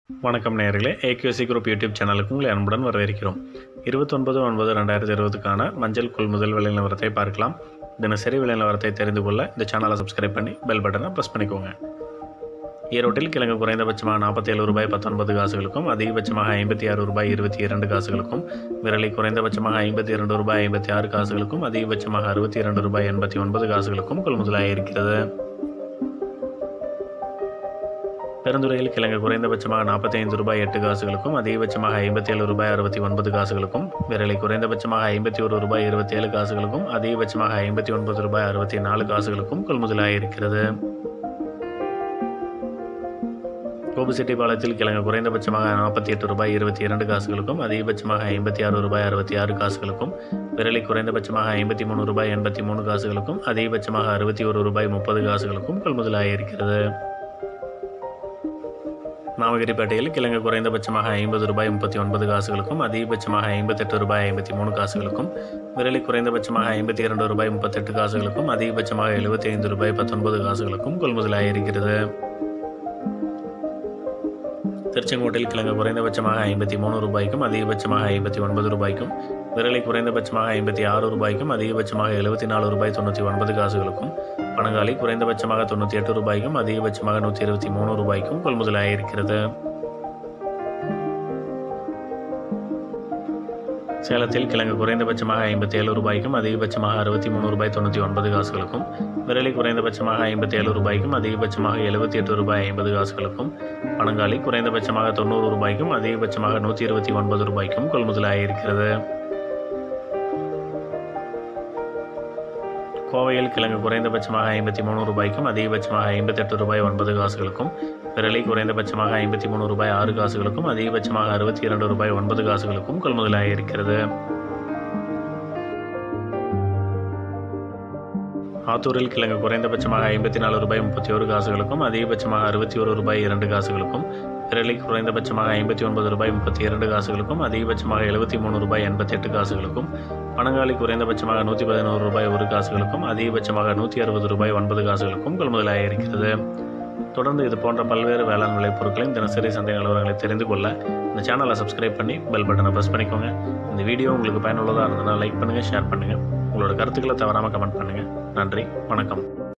வணக்கம் நேயர்களே ஏகியூசி group YouTube சேனலுக்கு உங்களை அன்புடன் வரவேற்கிறோம் இருபத்தொன்பது ஒன்பது ரெண்டாயிரத்தி இருபதுக்கான மஞ்சள் கொள்முதல் விலை நிலவரத்தை பார்க்கலாம் தினசரி விலை நிலவரத்தை தெரிந்து கொள்ள இந்த சேனலை சப்ஸ்கிரைப் பண்ணி பெல் பட்டனை ப்ரெஸ் பண்ணிக்கோங்க ஈரோட்டில் கிழங்கு குறைந்தபட்சமாக நாற்பத்தேழு ரூபாய் பத்தொன்பது காசுகளுக்கும் அதிகபட்சமாக ஐம்பத்தி ஆறு ரூபாய் இருபத்தி இரண்டு காசுகளுக்கும் விரலி குறைந்தபட்சமாக ஐம்பத்தி இரண்டு ரூபாய் ஐம்பத்தி ஆறு காசுகளுக்கும் அதிகபட்சமாக அறுபத்தி இரண்டு ரூபாய் எண்பத்தி ஒன்பது காசுகளுக்கும் கொள்முதலாக இருக்கிறது பெருந்துறையில் கிழங்கு குறைந்தபட்சமாக நாற்பத்தைந்து ரூபாய் எட்டு காசுகளுக்கும் அதிகபட்சமாக ஐம்பத்தி ஏழு ரூபாய் அறுபத்தி ஒன்பது காசுகளுக்கும் விரலை குறைந்தபட்சமாக ஐம்பத்தி ஒரு ரூபாய் இருபத்தி ஏழு காசுகளுக்கும் அதிகபட்சமாக ஐம்பத்தி ஒன்பது ரூபாய் அறுபத்தி நாலு காசுகளுக்கும் கொள்முதலாக இருக்கிறது கோபுசெட்டிப்பாளையத்தில் கிழங்கு குறைந்தபட்சமாக நாற்பத்தி எட்டு ரூபாய் இருபத்தி இரண்டு காசுகளுக்கும் அதிகபட்சமாக ஐம்பத்தி ஆறு ரூபாய் அறுபத்தி ஆறு காசுகளுக்கும் விரலை குறைந்தபட்சமாக ஐம்பத்தி மூணு ரூபாய் எண்பத்தி மூணு காசுகளுக்கும் அதிகபட்சமாக அறுபத்தி ஒரு ரூபாய் முப்பது காசுகளுக்கும் கொள்முதலாக இருக்கிறது நாமகிரிப்பேட்டையில் கிழங்கு குறைந்தபட்சமாக ஐம்பது ரூபாய் முப்பத்தி ஒன்பது காசுகளுக்கும் அதிகபட்சமாக ஐம்பத்தெட்டு ரூபாய் ஐம்பத்தி மூணு காசுகளுக்கும் விரலி குறைந்தபட்சமாக ஐம்பத்தி இரண்டு ரூபாய் முப்பத்தெட்டு காசுகளுக்கும் அதிகபட்சமாக எழுபத்தி ஐந்து ரூபாய் பத்தொன்பது காசுகளுக்கும் கொள்முதலாக இருக்கிறது திருச்செங்கோட்டில் கிழங்கு குறைந்தபட்சமாக ஐம்பத்தி மூணு ரூபாய்க்கும் அதிகபட்சமாக ஐம்பத்தி ஒன்பது ரூபாய்க்கும் விரலை குறைந்தபட்சமாக ஐம்பத்தி ஆறு ரூபாய்க்கும் அதிகபட்சமாக எழுபத்தி நாலு ரூபாய் தொண்ணூற்றி ஒன்பது காசுகளுக்கும் பனங்காலி குறைந்தபட்சமாக தொண்ணூற்றி எட்டு ரூபாய்க்கும் அதிகபட்சமாக நூற்றி இருபத்தி மூணு ரூபாய்க்கும் கொள்முதலாக இருக்கிறது சேலத்தில் கிழங்கு குறைந்தபட்சமாக ஐம்பத்தி ஏழு ரூபாய்க்கும் அதிகபட்சமாக அறுபத்தி மூணு ரூபாய் தொண்ணூற்றி ஒன்பது காசுகளுக்கும் விரலி குறைந்தபட்சமாக ஐம்பத்தி ஏழு ரூபாய்க்கும் அதிகபட்சமாக எழுபத்தி எட்டு ரூபாய் ஐம்பது காசுகளுக்கும் பனங்காலி குறைந்தபட்சமாக தொண்ணூறு ரூபாய்க்கும் அதிகபட்சமாக நூற்றி இருபத்தி ஒன்பது ரூபாய்க்கும் கொள்முதலாக இருக்கிறது கோவையில் கிழங்கு குறைந்தபட்சமாக ஐம்பத்தி மூணு ரூபாய்க்கும் அதிகபட்சமாக ஐம்பத்தெட்டு ரூபாய் ஒன்பது காசுகளுக்கும் விரலை குறைந்தபட்சமாக ஐம்பத்தி மூணு ரூபாய் ஆறு காசுகளுக்கும் அதிகபட்சமாக அறுபத்தி இரண்டு ரூபாய் ஒன்பது காசுகளுக்கும் கொள்முதலாக இருக்கிறது ஆத்தூரில் கிழங்கு குறைந்தபட்சமாக ஐம்பத்தி நாலு ரூபாய் முப்பத்தி ஒரு காசுகளுக்கும் அதிகபட்சமாக அறுபத்தி ஒரு ரூபாய் இரண்டு காசுகளுக்கும் விரலை குறைந்தபட்சமாக ஐம்பத்தி ஒன்பது ரூபாய் முப்பத்தி இரண்டு காசுகளுக்கும் அதிகபட்சமாக எழுபத்தி மூணு ரூபாய் எண்பத்தி எட்டு காசுகளுக்கும் பனங்காலி குறைந்தபட்சமாக நூற்றி பதினோரு ரூபாய் ஒரு காசுகளுக்கும் அதிகபட்சமாக நூற்றி அறுபது ரூபாய் ஒன்பது காசுகளுக்கும் கொள்முதலாக இருக்கிறது தொடர்ந்து இது போன்ற பல்வேறு வேளாண் விளைபொருட்களின் தினசரி சந்தை நிலவரங்களை தெரிந்து கொள்ள இந்த சேனலை சப்ஸ்கிரைப் பண்ணி பெல் பட்டனை ப்ரெஸ் பண்ணிக்கோங்க இந்த வீடியோ உங்களுக்கு பயனுள்ளதாக இருந்ததுன்னா லைக் பண்ணுங்கள் ஷேர் பண்ணுங்கள் உங்களோட கருத்துக்களை தவறாமல் கமெண்ட் பண்ணுங்கள் நன்றி வணக்கம்